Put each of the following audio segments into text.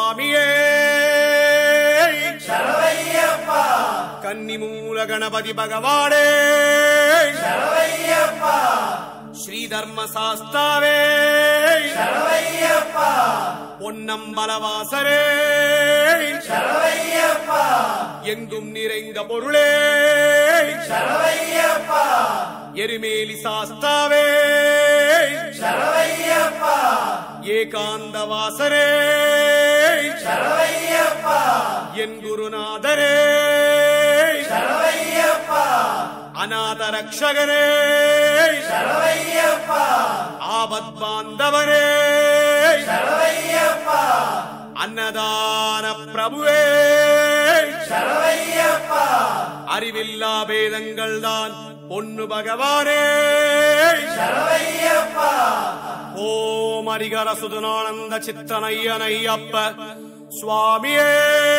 சுவாமியே கன்னிமூல கணபதி பகவானே ஸ்ரீ தர்ம சாஸ்தாவே பொன்னம்பலவாசரே எங்கும் நிறைந்த பொருளே எருமேலி சாஸ்தாவே ஏகாந்த வாசரே என் குருநாதரே அநாத ரக்ஷகரே ஆபத் பாந்தவரே அன்னதான பிரபுவே அறிவில்லா பேதங்கள் தான் பொன்னு பகவானே ஓம் அரிகர சுதனானந்த சித்தனையனையப்ப சுவாமியே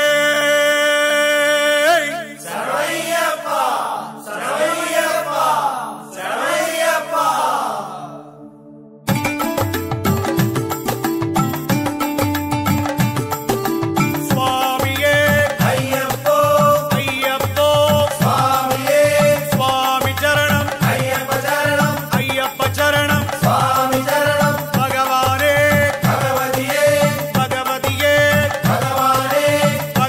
சுவாமியே ஐயப்போ ஐயப்போ சுவாமியே சுவாமி சரணம் ஐயப்ப சரணம் ஐயப்ப சரணம் சுவாமி சரணம் பகவானே பகவதியே பகவதியே பகவானே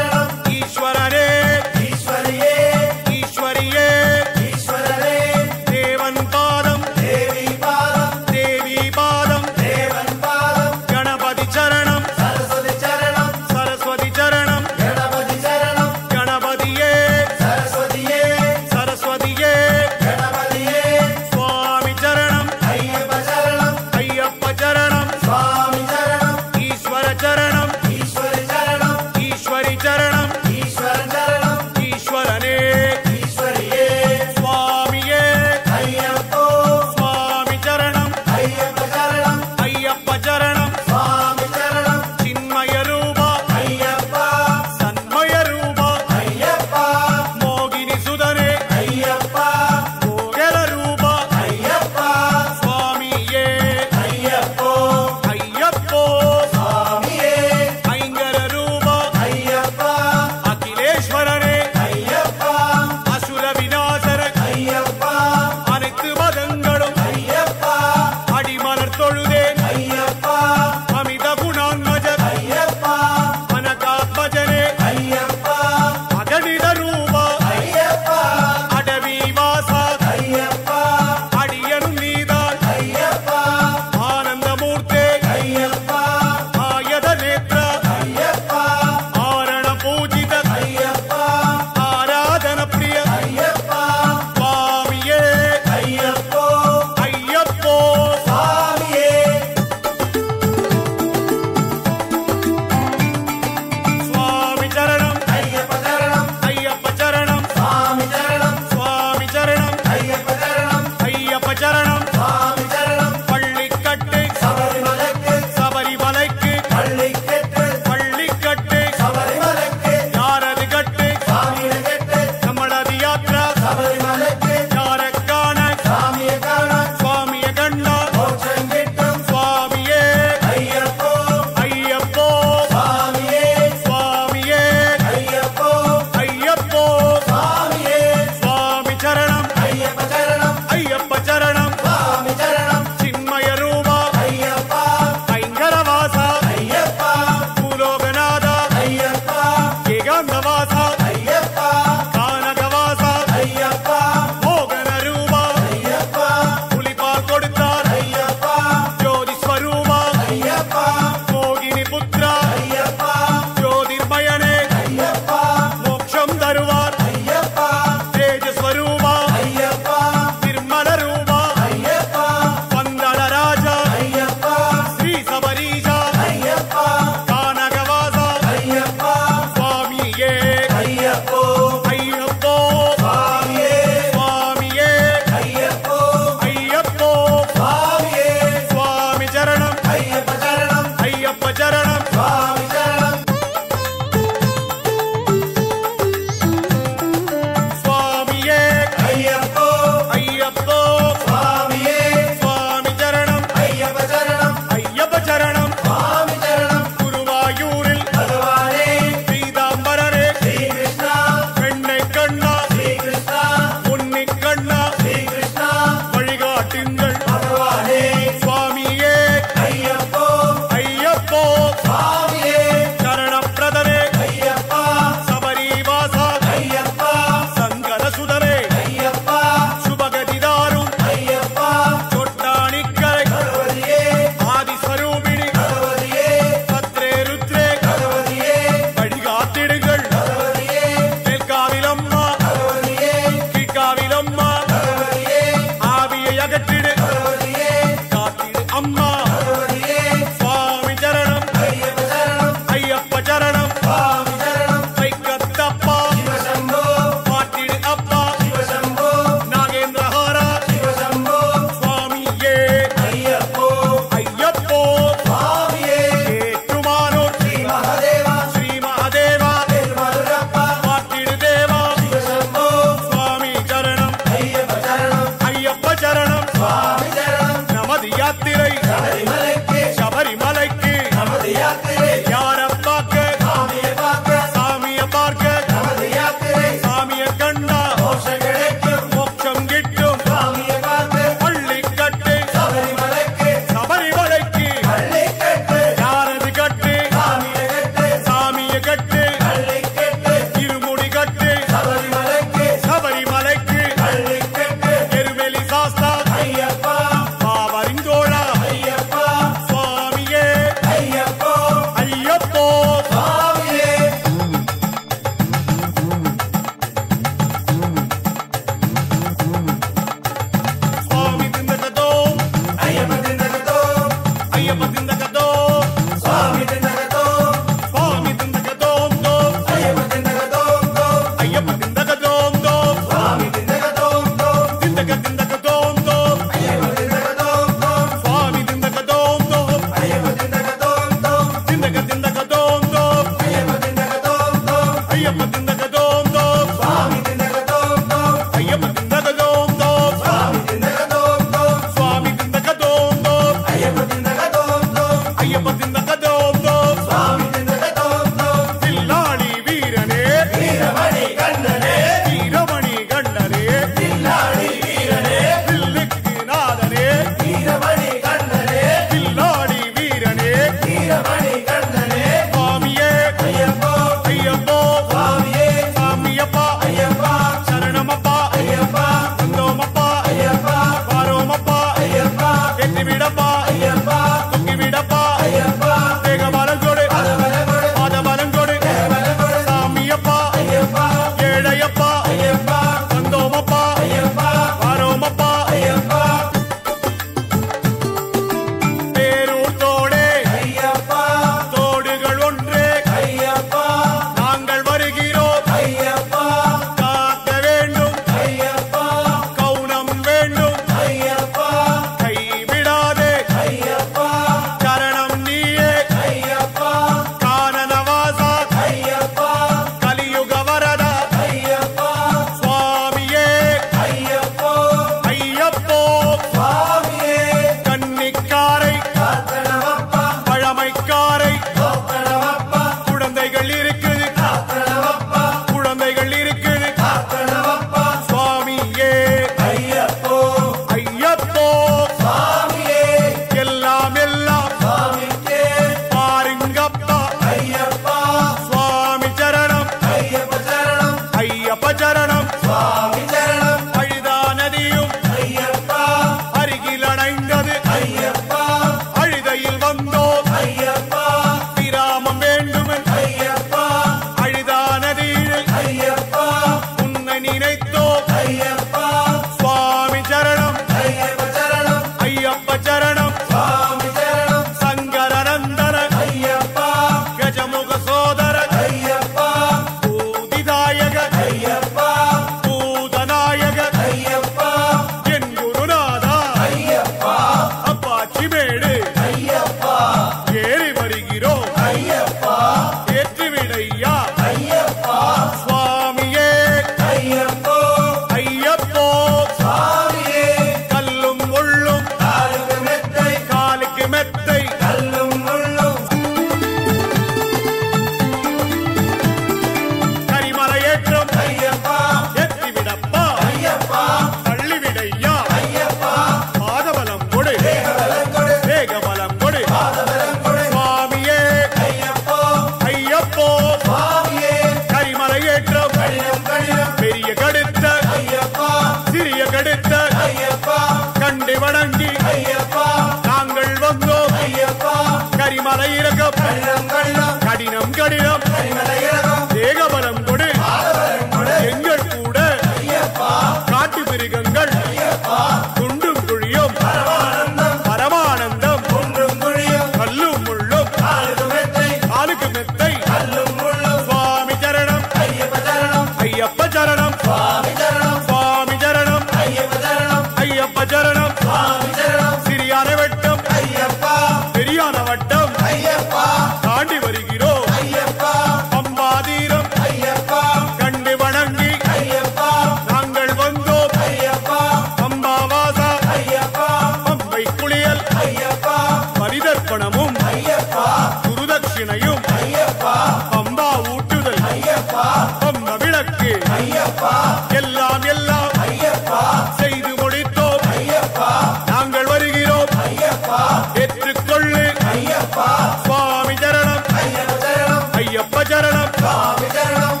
தட்சிணையும் ஐயப்பா பம்பா ஊட்டுதல் ஐயப்பா பம்ப விளக்கு ஐயப்பா எல்லாம் எல்லாம் ஐயப்பா செய்து முடித்தோம் ஐயப்பா நாங்கள் வருகிறோம் ஐயப்பா ஏற்றுக்கொள்ளு ஐயப்பா சுவாமி சரணம் ஐயப்ப சரணம் ஐயப்ப சரணம் சுவாமி சரணம்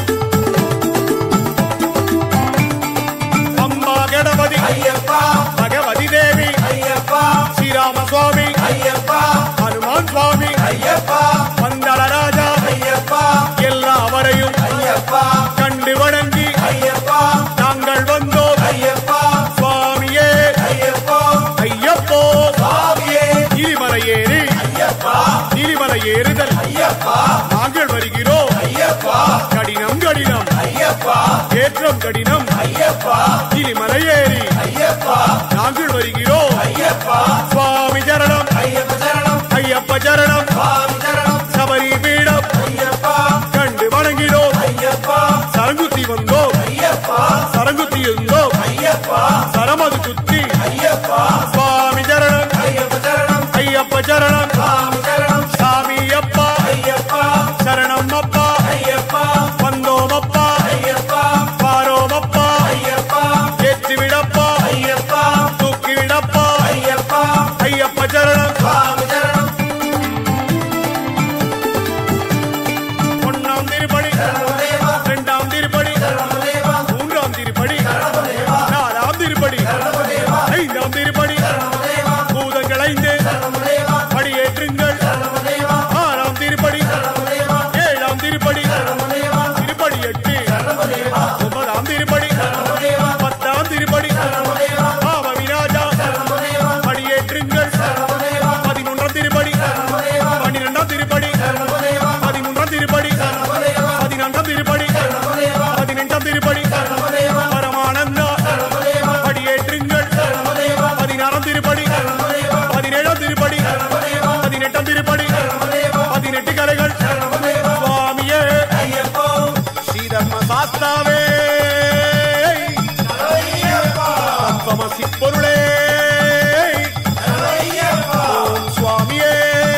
பம்பா கணபதி ஐயப்பா பகவதி தேவி ஐயப்பா ஸ்ரீராம சுவாமி ஐயப்பா ஹனுமான் சுவாமி ஐயப்பா பந்தள ராஜா ஐயப்பா எல்லாவரையும் ஐயப்பா கண்டு வணங்கி ஐயப்பா நாங்கள் வந்தோம் ஐயப்பா சுவாமியே ஐயப்பா ஐயப்போ சுவாமியே நீலிமலை ஏறி ஐயப்பா நீலிமலை ஏறுதல் ஐயப்பா நாங்கள் வருகிறோம் ஐயப்பா கடினம் கடினம் ஐயப்பா ஏற்றம் கடினம் ஐயப்பா நீலிமலை ஏறி ஐயப்பா நாங்கள் வருகிறோம் ஐயப்பா சுவாமி சரணம் ஐயப்ப சரணம் ஐயப்ப சரணம் சுவாமி சரணம் சபரி பீடம் ஐயப்பா கண்டு வணங்கினோம் ஐயப்பா சரங்குத்தி வந்தோம் ஐயப்பா சரங்குத்தி இருந்தோம் ஐயப்பா சரமது குத்தி ஐயப்பா சுவாமி சரணம் ஐயப்ப சரணம் ஐயப்ப சரணம் சுவாமி சரணம் சாமி அப்பா ஐயப்பா சரணம் அப்பா ஐயப்பா வந்தோம் அப்பா ஐயப்பா பாரோம் அப்பா ஐயப்பா ஏற்றி விடப்பா ஐயப்பா தூக்கி விடப்பா ஐயப்பா ஐயப்ப சரணம் சுவாமி சரணம் ஒன்னாம் திருப்படி சரணமதேவா இரண்டாம் திருப்படி சரணமதேவா மூன்றாம் திருப்படி சரணமதேவா நாலாம் திருப்படி சரணமதேவா ஐந்தாம் திருப்படி சரணமதேவா பூதங்கள் ஐந்து சரணமதேவா படியேற்றுங்கள் சரணமதேவா ஆறாம் திருப்படி சரணமதேவா ஏழாம் திருப்படி சரணமதேவா திருப்படி எட்டு சரணமதேவா ஒன்பதாம் திருப்படி சரணமதேவா பத்தாம் திருப்படி சரணமதேவா பாவ விராஜா சரணமதேவா படியேற்றுங்கள் சரணமதேவா பதினொன்றாம் திருப்படி சரணமதேவா பன்னிரெண்டாம் திருப்படி சரணமதேவா பதிமூன்றாம் திருப்படி சரணமதேவா பதினான்காம் திருப்படி சரணமதேவா பதினெட்டாம் திருப்படி சரணமதேவா பரமானந்தா சரணமதேவா படியேற்றுங்கள் சரணமதேவா பதினாறாம் திருப்படி சரணமதேவா பதினேழாம் திருப்படி சரணமதேவா பதினெட்டாம் திருப்படி சரணமதேவா பதினெட்டு கலைகள் சரணமதேவா சுவாமியே ஐயப்போ ஸ்ரீதர்ம சாஸ்தாவே ஐயப்பா தத்வமசி பொருளே ஐயப்பா ஓம் சுவாமியே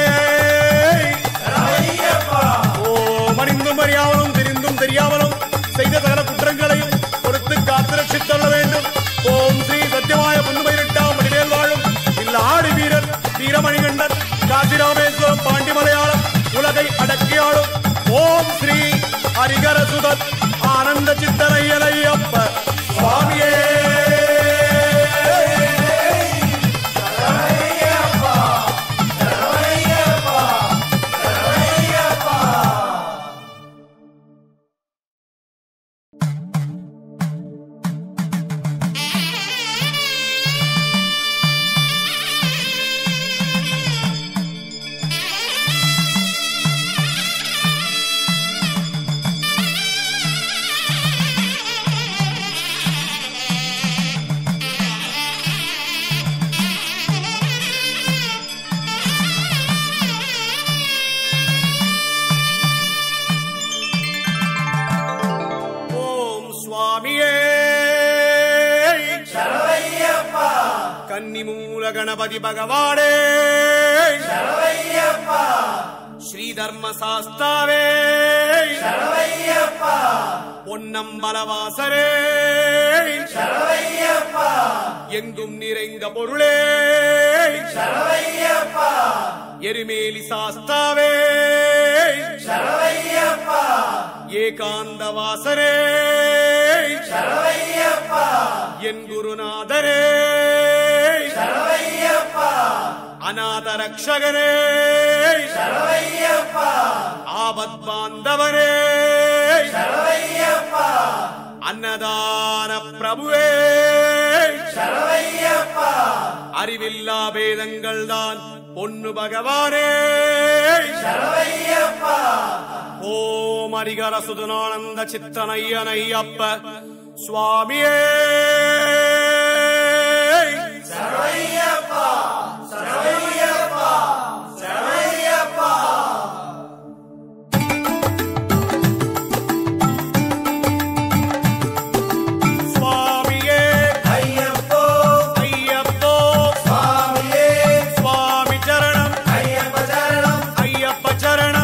ஐயப்பா ஓம் அறிந்தும் அறியாமலும் தெரிந்தும் தெரியாமலும் செய்த சகல குற்றங்களையும் பொறுத்து காத்து ரட்சித்தள்ள வேண்டும் ஓம் ஸ்ரீ சத்தியமாய பொன்னுமயிரெட்டாம் மணிமேல் வாழும் இல்ல ஆடி வீரர் வீரமணிகண்டன் காசிராமேஸ்வரம் பாண்டி மலையாளம் உலகை அடக்கியாளும் ஓம் ஸ்ரீ ஹரிகர சுதத் ஆனந்த சித்தனையலையப்ப சுவாமியே ஓம் சுவாமியே ஐயப்பா கன்னிமூல கணபதி பகவானே ஐயப்பா ஸ்ரீ தர்ம சாஸ்தாவே ஐயப்பா பொன்னம்பலவாசரே ஐயப்பா எங்கும் நிறைந்த பொருளே ஐயப்பா எருமேலி சாஸ்தாவே ஐயப்பா ஏகாந்த வாசரே ஐயப்பா என் குருநாதரே ஐயப்பா அநாத ரக்ஷகரே ஐயப்பா ஆபத் பாந்தவரே ஐயப்பா அன்னதான பிரபுவே ஐயப்பா அறிவில்லா பேதங்கள் தான் பொன்னு பகவானே ஐயப்பா ஓம் அரிகர சுதனானந்த சித்தனையனையப்ப சுவாமியே ஐயப்பா ஐயப்பா ஐயப்பா சுவாமியே ஐயப்போ ஐயப்போ சுவாமியே சுவாமி சரணம் ஐயப்ப சரணம் ஐயப்ப சரணம்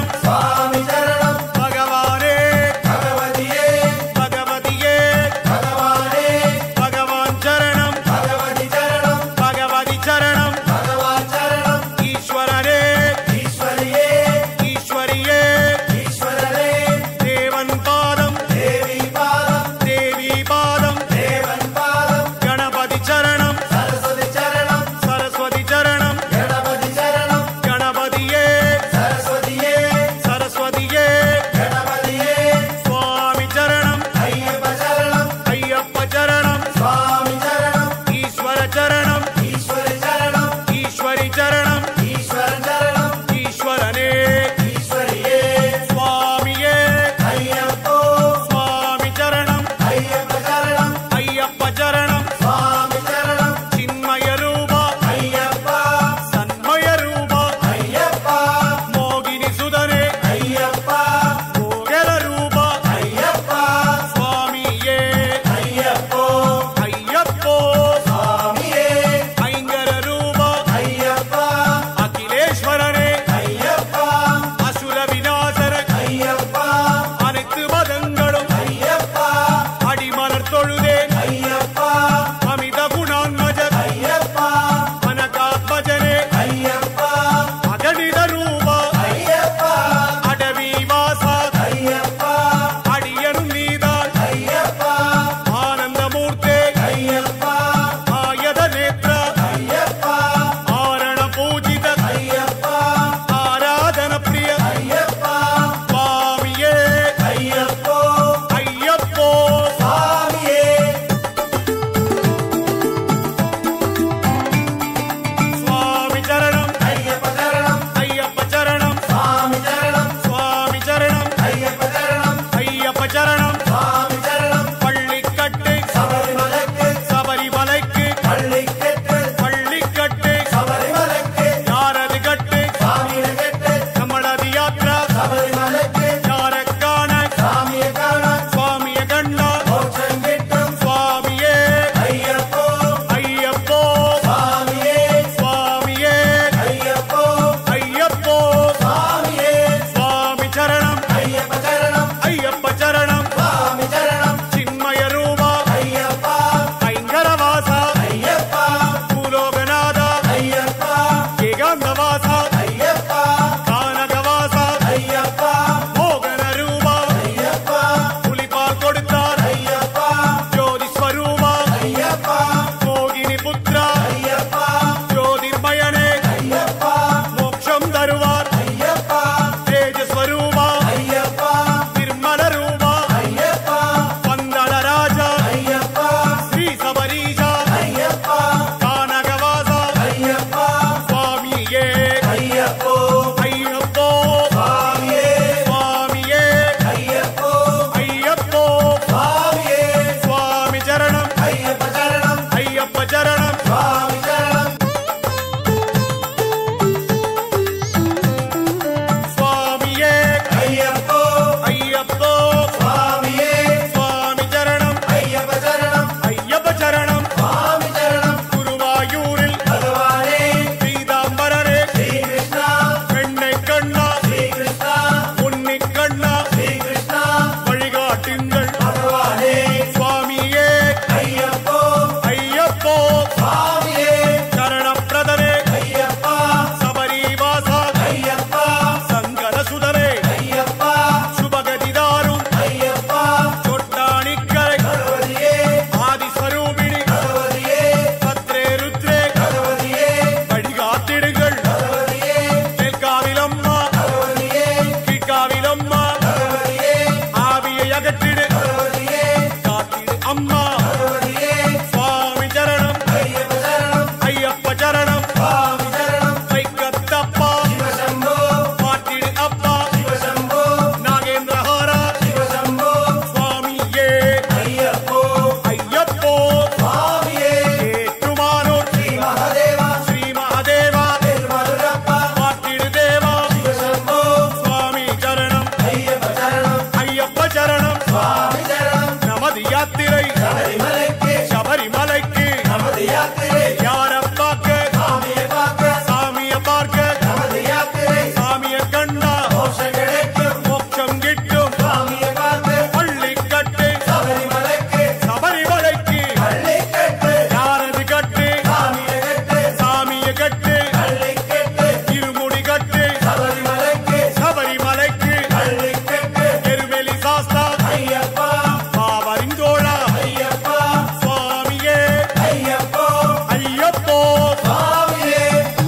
காத்திடுங்கள் பகவதியே மேல்காவிலம்மா பகவதியே கீழ்காவிலம்மா பகவதியே ஆவியை அகற்றிடு பகவதியே காத்திடு அம்மா பகவதியே சுவாமி சரணம் ஐயப்ப சரணம் ஐயப்ப சரணம் சுவாமி சரணம் வைக்கத்தப்பா சிவசம்போ மாற்றிடு அப்பா சிவசம்போ நாகேந்திரஹாரா சிவசம்போ சுவாமியே ஐயப்போ ஐயப்போ சுவாமியே ஏற்றுமானூர் ஸ்ரீ மகாதேவா ஸ்ரீ மகாதேவா திருமதுரப்பா மாற்றிடு தேவா சிவசம்போ சுவாமி சரணம் ஐயப்ப சரணம் ஐயப்ப சரணம் சுவாமி சரணம் நமது யாத்திரை சபரிமலைக்கு சபரிமலைக்கு நமது யாத்திரை யார பார்க்க சாமியை பார்க்க சாமிய பார்க்க நமது யாத்திரை சாமிய கண்டா மோட்சம் கிடைக்கும் மோட்சம் கிட்டும் சாமியை பார்த்து பள்ளி கட்டு சபரிமலைக்கு சபரிமலைக்கு பள்ளி கட்டு யாரது கட்டு சாமியை கட்டு சாமிய கட்டு பள்ளி கட்டு இருமுடி கட்டு சபரிமலைக்கு சபரிமலைக்கு பள்ளி கட்டு எருமெலி சாஸ்தா ஐயப்பா பாவரிங்கோழா ஐயப்பா சுவாமியே ஐயப்போ ஐயப்போ சுவாமியே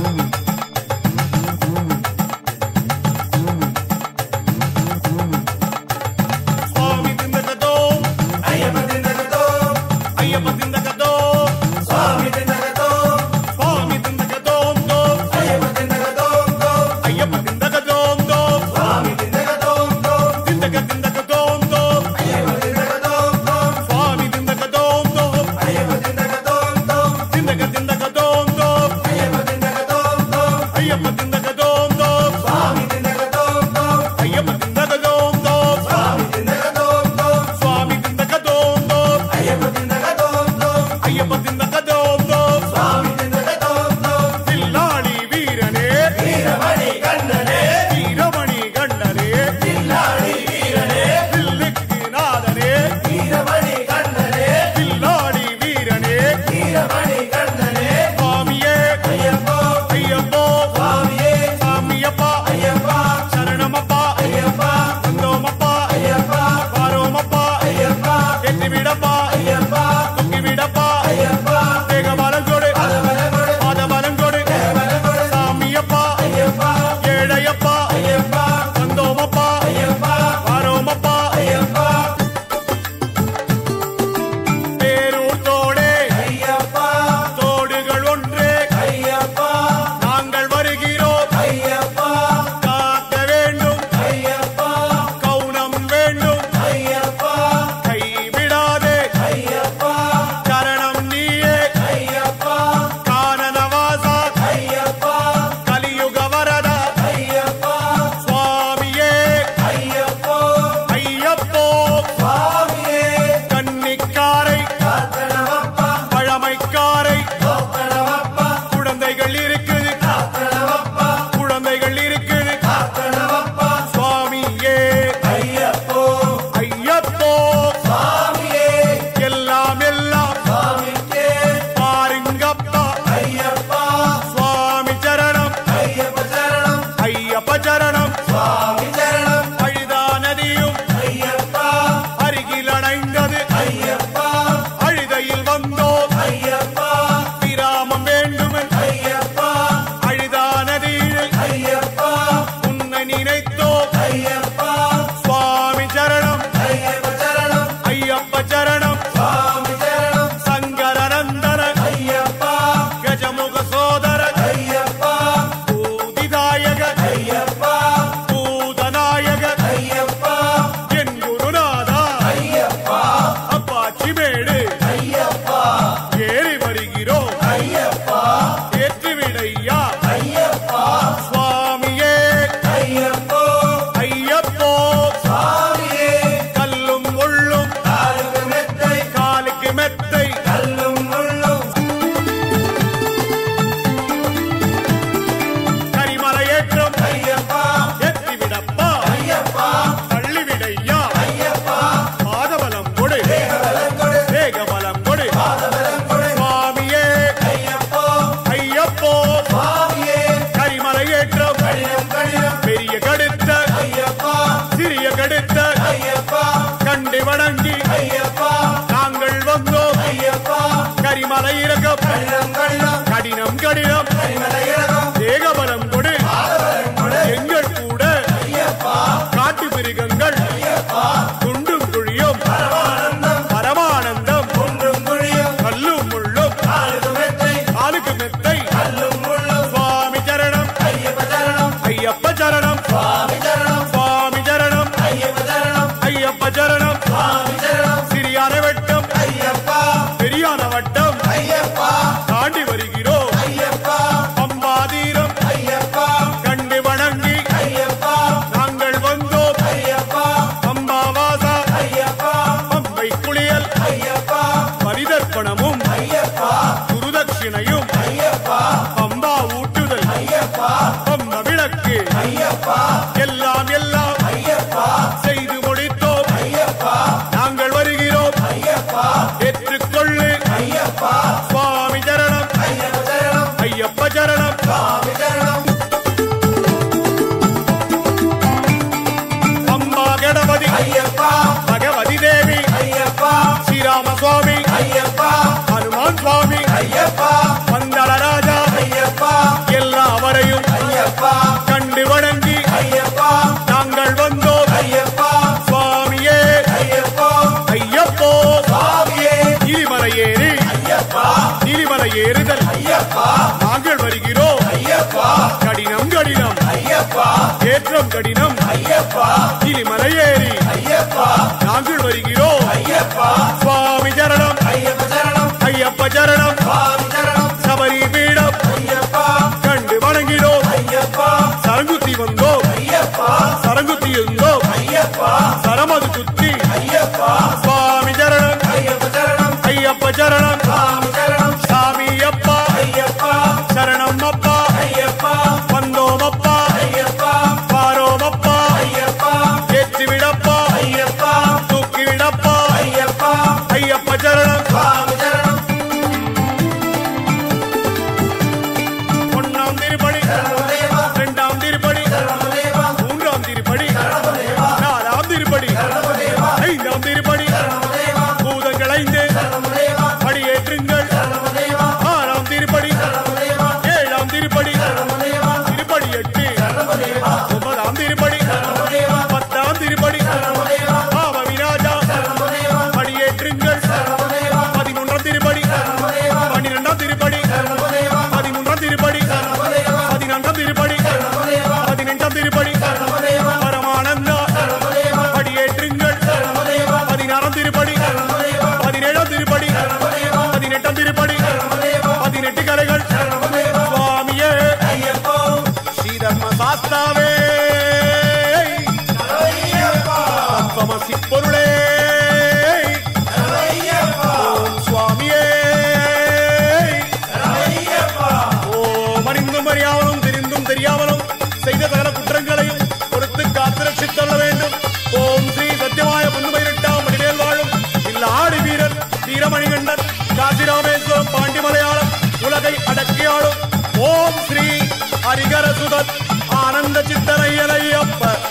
சுவாமி திந்தகதோ ஐயப்ப திண்டகத்தோ ஐயப்ப திந்தகதோ சுவாமி திண்டகத்தோ சுவாமி திந்தகதோம் தோ ஐயப்ப திண்டகத்தோ ஐயப்ப திந்தகதோம் தோ சுவாமி திண்டகத்தோ திந்தக திந்தகதோம் தோ ஐயப்ப திண்டகத்தோ சுவாமி திந்தகதோம் தோ ஐயப்ப திண்டகத்தோ திந்தக திந்தகதோம் தோ ஐயப்ப திண்டகத்தோ ஐயப்ப திந்தகதோம் தோ சுவாமி திண்டகத்தோ ஐயப்ப திந்தகதோம் தோ சுவாமி திண்டகத்தோ சுவாமி திந்தகதோம் தோ ஐயப்ப திண்டகத்தோ ஐயப்ப திந்தகதோம் தோ சுவாமி திண்டகத்தோ தில்லாளி வீரனே வீரமணி கண்ணனே வீரமணி கண்டனே தில்லாடி வீரனே தில்லுக்கு நாதனே வீரமணி கண்ணனே தில்லாளி வீரனே வீரமணி கண்ணனே சுவாமியே ஐயப்போ ஐயப்போ சுவாமியே சாமியப்பா ஐயப்பா சரணமப்பா ஐயப்பா வந்தோமப்பா ஐயப்பா வாரோமப்பா ஐயப்பா எட்டி விடப்பா ஐயப்பா தொக்கி விடப்பா ஐயப்பா தேக பலம் கொடு பலபலகொடு பாத பலம் கொடு பலகொடு சாமியப்பா ஐயப்பா ஏழையப்பா ஐயப்பா வந்தோமப்பா ஐயப்பா வாரோமப்பா ஐயப்பா பேரூர் தோடே ஐயப்பா தோடுகள் ஒன்றே ஐயப்பா நாங்கள் வருகிறோம் ஐயப்பா காக்க வேண்டும் ஐயப்பா கவுனம் வேண்டும் ஐயப்பா கைவிடாதே ஐயப்பா சரணம் நீயே ஐயப்பா கானனவாசா ஐயப்பா கலியுக வரதா ஐயப்பா சுவாமியே ஐயப்போ ஐயப்போ சுவாமியே கன்னிக்காரை காத்தனவப்பா பழமைக்காரை கோத்தனவப்பா குழந்தைகள் இருக்குது காத்தனவப்பா குழந்தைகள் இருக்குது காத்தனவப்பா சுவாமியே ஐயப்போ ஐயப்போ சுவாமியே எல்லாம் எல்லாம் சுவாமிக்கே பாருங்கப்பா ஐயப்பா சுவாமி சரணம் ஐயப்ப சரணம் ஐயப்ப சரணம் சுவாமி சரணம் அழுதா நதியும் ஐயப்பா அருகில் அணைந்தது ஐயப்பா அழுதையில் வந்தோம் ஐயப்பா விராமம் வேண்டுமென் ஐயப்பா அழுதா நதியில் ஐயப்பா உன்னை நினைத்தோம் ஐயப்பா சுவாமி சரணம் ஐயப்ப சரணம் ஐயப்ப சரணம் சுவாமி சரணம் சங்கரநந்தன ஐயப்பா கஜமுக சோதர ஐயப்பா பூதிதாயக ஐயப்பா பூதநாயக ஐயப்பா என் குருநாதா ஐயப்பா அப்பாச்சி மேடு ஐயப்பா ஏறி வருகிறோம் ஐயப்பா ஏற்றுவிடையா ஐயப்பா சுவாமியே ஐயப்போ ஐயப்போ சுவாமியே கல்லும் முள்ளும் காலுக்கு மெத்தை காலுக்கு மெத்தை கல்லும் முள்ளும் கரிமலை ஏற்றம் ஐயப்பா ஏற்றிவிடப்பா ஐயப்பா தள்ளிவிடையா ஐயப்பா பாதபலம் கொடு தேகபலம் கொடு வேகபலம் கொடு பாதபலம் கொடு சுவாமியே ஐயப்போ ஐயப்போ சுவாமியே கரிமலை ஏற்றம் கடினம் கடினம் பெரிய கடுத்த ஐயப்பா சிறிய கடுத்த ஐயப்பா கண்டு வணங்கி ஐயப்பா நாங்கள் வந்தோம் ஐயப்பா கரிமலை இறக்கம் கடினம் கடினம் கடினம் கடினம் கரிமலை இறக்கம் சுவாமி சரணம் அம்மா கணபதி ஐயப்பா பகவதி தேவி ஐயப்பா ஸ்ரீராம சுவாமி ஐயப்பா ஹனுமான் சுவாமி ஐயப்பா மந்தள ராஜா ஐயப்பா எல்லாவரையும் ஐயப்பா கண்டு வணங்கி ஐயப்பா நாங்கள் வந்தோம் ஐயப்பா சுவாமியே ஐயப்பா ஐயப்போ சுவாமியே நீலிமலை ஏறி ஐயப்பா நீலிமலை ஏறுதல் ஐயப்பா நாங்கள் வருகிறோம் ஐயப்பா கடினம் கடினம் ஐயப்பா ஏற்றம் கடினம் ஐயப்பா நீலிமலை ஏறி ஐயப்பா நாங்கள் வருகிறோம் ஐயப்பா சுவாமி சரணம் ஐயப்ப சரணம் ஐயப்ப சரணம் சுவாமி சரணம் சபரி பீடம் ஐயப்பா கண்டு வணங்கினோம் ஐயப்பா சரங்குத்தி வந்தோம் ஐயப்பா சரங்குத்தி இருந்தோம் ஐயப்பா சரமது குத்தி ஐயப்பா சுவாமி சரணம் ஐயப்ப சரணம் ஐயப்ப சரணம் சுவாமி சரணம் சாமி அப்பா ஐயப்பா சரணம் அப்பா ஐயப்பா வந்தோம் அப்பா ஐயப்பா பாரோம் அப்பா ஐயப்பா ஏற்றி விடப்பா ஐயப்பா தூக்கி விடப்பா ஐயப்பா ஐயப்ப சரணம் சுவாமி சரணம் ஒன்னாம் திருப்படி சரணமதேவா இரண்டாம் திருப்படி சரணமதேவா மூன்றாம் திருப்படி சரணமதேவா நாலாம் திருப்படி சரணமதேவா ஐந்தாம் திருப்படி சரணமதேவா பூதங்கள் ஐந்து சரணமதேவா படியேற்றுங்கள் சரணமதேவா ஆறாம் திருப்படி சரணமதேவா ஏழாம் திருப்படி சரணமதேவா திருப்படி எட்டு சரணமதேவா ஒன்பதாம் திருப்படி சரணமதேவா பத்தாம் திருப்படி சரணமதேவா பாவ விராஜா சரணமதேவா படியேற்றுங்கள் சரணமதேவா பதினொன்றாம் திருப்படி சரணமதேவா பன்னிரெண்டாம் திருப்படி சரணமதேவா பதிமூன்றாம் திருப்படி சரணமதேவா பதினான்காம் திருப்படி சரணமதேவா பதினெட்டாம் திருப்படி சரணமதேவா பரமானந்தா சரணமதேவா படியேற்றுங்கள் சரணமதேவா பதினாறாம் திருப்படி சரணமதேவா பதினேழாம் திருப்படி சரணமதேவா பதினெட்டாம் திருப்படி சரணமதேவா பதினெட்டு கலைகள் சரணமதேவா சுவாமியே ஐயப்போ ஸ்ரீதர்ம சாஸ்தாவே ஐயப்பா தத்வமசி பொருளே ஐயப்பா ஓம் சுவாமியே ஐயப்பா ஓம் அறிந்தும் அறியாமலும் தெரிந்தும் தெரியாமலும் செய்த சகல குற்றங்களையும் பொறுத்து காத்து ரட்சித்தள்ள வேண்டும் ஓம் ஸ்ரீ சத்தியமாய பொன்னுமயிரெட்டாம் மணிமேல் வாழும் இல்ல ஆடி வீரர் வீரமணிகண்டன் காசிராமேஸ்வரம் பாண்டி மலையாளம் உலகை அடக்கியாளும் ஓம் ஸ்ரீ ஹரிகர சுதத் ஆனந்த சித்தனையலையப்ப